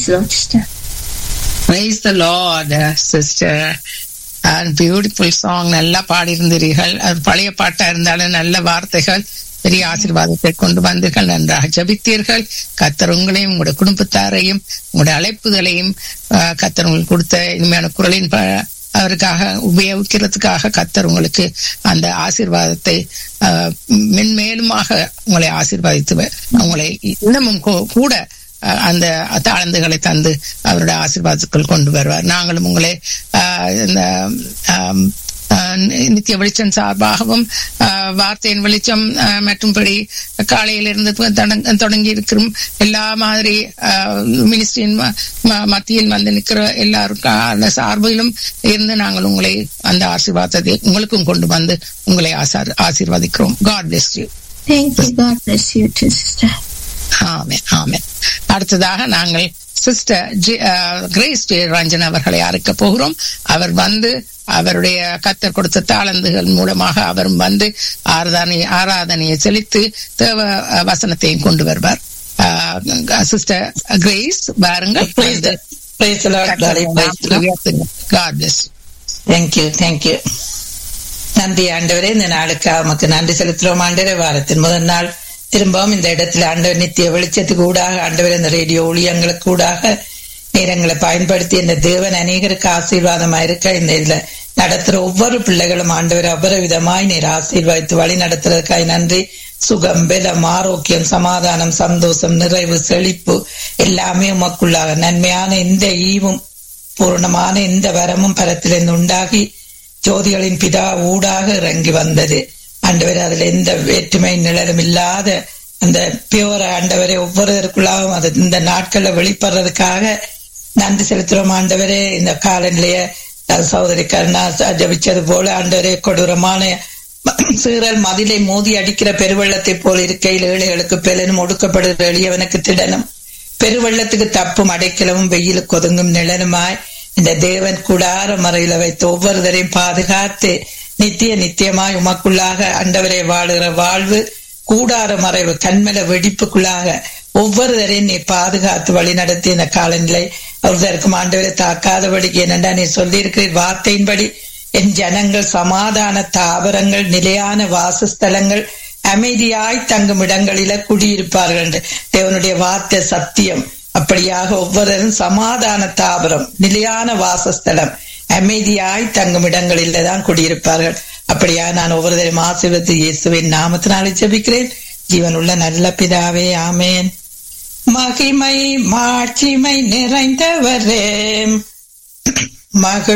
Praise the Lord, sister. Praise the Lord, sister. Beautiful song நல்லா பாடியிருந்தீர்கள் அது பழைய பாட்டா இருந்தாலும் நல்ல வார்த்தைகள் பெரிய ஆசீர்வாதத்தை கொண்டு வந்தீர்கள் நன்றாக ஜபித்தீர்கள் கத்தர் உங்களையும் உங்களுடைய குடும்பத்தாரையும் உங்களுடைய அழைப்புகளையும் ஆஹ், கத்தர் உங்களுக்கு கொடுத்த இனிமையான குரலின் ப- அவருக்காக உபயோகிக்கிறதுக்காக கத்தர் உங்களுக்கு அந்த ஆசீர்வாதத்தை ஆஹ், மென்மேலுமாக உங்களை ஆசீர்வதித்து வ- உங்களை இன்னமும் கூ- கூட அஹ், அந்த தாழ்ந்துகளை தந்து அவருடைய ஆசீர்வாதத்துக்குள் கொண்டு வருவார் நாங்களும் உங்களை அஹ், இந்த ஆம், அஹ், நித்திய வெளிச்சம் சார்பாகவும் அஹ், வார்த்தையின் வெளிச்சம் அஹ், மற்றும்படி காலையிலிருந்து தொடங்க- தொடங்கி இருக்கிற எல்லா மாதிரி மினிஸ்ட்ரியின் மத்தியில் வந்து நிற்கிற எல்லாருக்கும் சார்பிலும் இருந்து நாங்கள் உங்களை அந்த ஆசீர்வாதத்தை உங்களுக்கும் கொண்டு வந்து உங்களை ஆசார் ஆசீர்வதிக்கிறோம் God bless you Thank you. God bless you too, sister. Amen amen அடுத்ததாக நாங்கள் சிஸ்டர் கிரேஸ் ஜே ரஞ்சன் அவர்களை அழைக்க போகிறோம் அவர் வந்து அவருடைய கத்தர் கொடுத்த தாளந்துகள் மூலமாக அவரும் வந்து ஆராதனை ஆராதனையை செலுத்தி தேவ அஹ், வசனத்தையும் கொண்டு வருவார் சிஸ்டர் கிரேஸ் பாருங்கள் Praise the, praise the Lord, darling. Praise the Lord. God bless Thank you, thank you. நன்றி ஆண்டவரே இந்த நாளுக்கு உமக்கு நன்றி செலுத்துறோம் ஆண்டவரே வாரத்தின் முதல் நாள் திரும்பவும் இந்த இடத்துல ஆண்டவர் நித்திய வெளிச்சத்துக்கு ஊடாக ஆண்டவர் இந்த ரேடியோ ஊழியங்களுக்கு ஊடாக நேரங்களை பயன்படுத்தி இந்த தேவன் அநேகருக்கு ஆசீர்வாதமா இருக்க இந்த இதுல நடத்துற ஒவ்வொரு பிள்ளைகளும் ஆண்டவர் அவ்வளவு விதமாய் நீர் ஆசீர்வதித்து வழி நடத்துறதுக்காய் நன்றி சுகம் பலம் ஆரோக்கியம் சமாதானம் சந்தோஷம் நிறைவு செழிப்பு எல்லாமே உமக்குள்ளாக நன்மையான எந்த ஈவும் பூர்ணமான எந்த வரமும் பரத்திலிருந்து உண்டாகி ஜோதிகளின் பிதா ஊடாக இறங்கி வந்தது ஆண்டவர் அதுல எந்த வேற்றுமை நிழலும் இல்லாத அந்த பியோர ஆண்டவரை ஒவ்வொருவருக்குள்ளாகவும் அது இந்த நாட்கள்ல வெளிப்படுறதுக்காக நன்றி செலுத்துறோம் ஆண்டவரே இந்த காலநிலைய அஹ், சகோதரி கருணா ஜபிச்சது போல ஆண்டவரே கொடூரமான சீரல் மதிலை மோதி அடிக்கிற பெருவெள்ளத்தை போல் இருக்கையில் ஏழைகளுக்கு பெலனும் ஒடுக்கப்படுகிற எளியவனுக்கு திடனும் பெருவெள்ளத்துக்கு தப்பும் அடைக்கலமும் வெயிலுக்கு ஒதுங்கும் நிழலுமாய் இந்த தேவன் கூடார மறையில வைத்து ஒவ்வொருவரையும் பாதுகாத்து நித்திய நித்தியமாய் உமக்குள்ளாக அண்டவரை வாழுகிற வாழ்வு கூடார மறைவு கண்மல வெடிப்புக்குள்ளாக ஒவ்வொருவரையும் நீ பாதுகாத்து வழி நடத்தி இந்த காலநிலை ஒருவருக்கும் ஆண்டவரை தாக்காதபடிக்கு என்னண்டா நீ சொல்லியிருக்கிற வார்த்தையின்படி என் ஜனங்கள் சமாதான தாவரங்கள் நிலையான வாசஸ்தலங்கள் அமைதியாய் தங்கும் இடங்களில குடியிருப்பார்கள் என்று தேவனுடைய வார்த்தை சத்தியம் அப்படியாக ஒவ்வொருவரும் சமாதான தாவரம் நிலையான வாசஸ்தலம் அமைதியாய் தங்கும் இடங்களில தான் குடியிருப்பார்கள் அப்படியா நான் ஒவ்வொருவரையும் ஆசீர்வதித்து இயேசுவின் நாமத்தினாலே ஜெபிக்கிறேன் ஜீவனுள்ள நல்ல பிதாவே ஆமேன் மகிமை மாட்சிமை நிறைந்தவரே மகள்